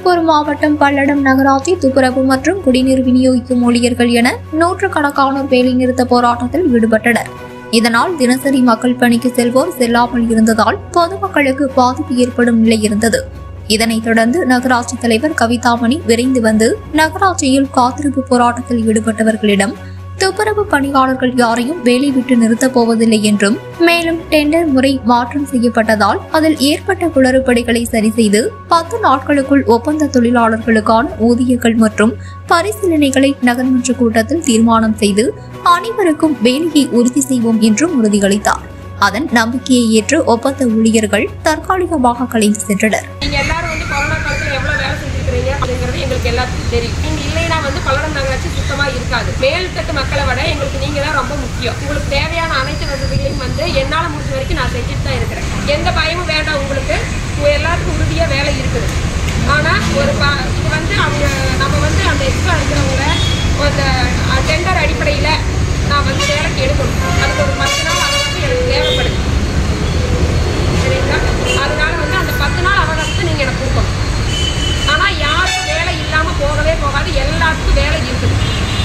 திருப்பூர் மாவட்டம் பல்லடம் நகராட்சி துப்புரவு மற்றும் குடிநீர் விநியோகிக்கும் ஊழியர்கள் என நூற்றுக்கணக்கானோர் வேலைநிறுத்த போராட்டத்தில் ஈடுபட்டனர் இதனால் தினசரி மக்கள் பணிக்கு செல்வோர் செல்லாமல் இருந்ததால் பொதுமக்களுக்கு பாதிப்பு ஏற்படும் நிலை இருந்தது இதனைத் தொடர்ந்து நகராட்சி தலைவர் கவிதாமணி விரைந்து வந்து நகராட்சியில் காத்திருப்பு போராட்டத்தில் ஈடுபட்டவர்களிடம் துப்புரவு பணியாளர்கள் யாரையும் வேலை விட்டு நிறுத்தப் போவதில்லை என்றும் மேலும் டெண்டர் முறை மாற்றம் செய்யப்பட்டதால் அதில் ஏற்பட்ட குளறுபடிகளை சரி செய்து பத்து நாட்களுக்குள் ஒப்பந்த தொழிலாளர்களுக்கான ஊதியங்கள் மற்றும் பரிசீலனைகளை நகர்மன்ற கூட்டத்தில் தீர்மானம் செய்து அனைவருக்கும் வேலையை உறுதி செய்வோம் என்றும் உறுதியளித்தார் அதன் நம்பிக்கையை ஏற்று ஒப்பந்த ஊழியர்கள் தற்காலிகமாக கலைந்து சென்றனர் நீங்க எல்லாரும் வந்து கொரோனா காலத்துல எவ்வளவு வேலை செஞ்சிருக்கிறீங்க அப்படிங்கிறது எங்களுக்கு எல்லாத்துக்கும் தெரியும் நீங்க இல்லைன்னா வந்து பல்லடம் நகராட்சி சுத்தமா இருக்காது மேல்தட்டு மக்களை விட எங்களுக்கு நீங்க தான் ரொம்ப முக்கியம் உங்களுக்கு தேவையான அனைத்து வசதிகளையும் வந்து என்னால முடிஞ்ச வரைக்கும் நான் செஞ்சுட்டு தான் இருக்கிறேன் எந்த பயமும் வேண்டாம் உங்களுக்கு உங்க எல்லாத்துக்கும் உறுதியா வேலை இருக்குது ஆனா ஒரு ப இது வந்து அவங்க நம்ம வந்து அந்த எக்ஸ்ட்ரா இருக்கிறவங்கள அந்த டெண்டர் அடிப்படையில நான் வந்து வேலைக்கு எடுக்கணும் அதுக்கு ஒரு பத்து நாள் அவகாசம் எனக்கு தேவைப்படுது சரிங்களா அதனால வந்து அந்த பத்து நாள் அவகாசத்தை நீங்க எனக்கு கொடுக்கணும் ஆனா யாருக்கும் வேலை இல்லாம போகவே போகாது எல்லாத்துக்கும் வேலை இருக்குது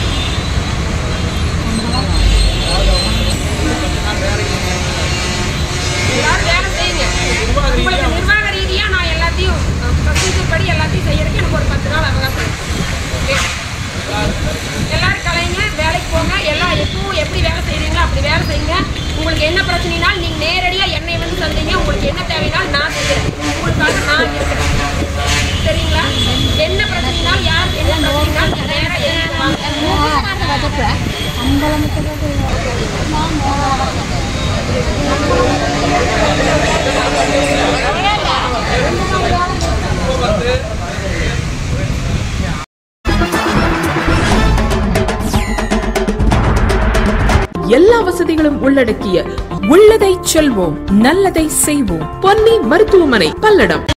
எல்லாரும் வேலை செய்யுங்க உங்களுக்கு நிர்வாக ரீதியா நான் எல்லாத்தையும் ப்ரொசீஜர் படி எல்லாத்தையும் செய்யறதுக்கு எனக்கு ஒரு பத்து நாள் அவகாசம் இருக்கு. ஓகே எல்லாரும் கலைங்க வேலைக்கு போங்க எல்லாம் எப்பவும் எப்படி வேலை செய்றீங்களோ அப்படி வேலை செய்யுங்க உங்களுக்கு என்ன பிரச்சனைனாலும் நீங்க நேரடியா என்னை வந்து சந்தீங்க உங்களுக்கு என்ன தேவைனாலும் நான் செய்யறேன் உங்களுக்காக நான் இருக்கிறேன் சரிங்களா என்ன பிரச்சனைனாலும் யாருக்கு என்ன பிரச்சனைனாலும் நீங்க நேரா எனக்கு வாங்க எல்லா வசதிகளும் உள்ளடக்கிய உள்ளதை செல்வோம் நல்லதை செய்வோம் பொன்னி மருத்துவமனை பல்லடம்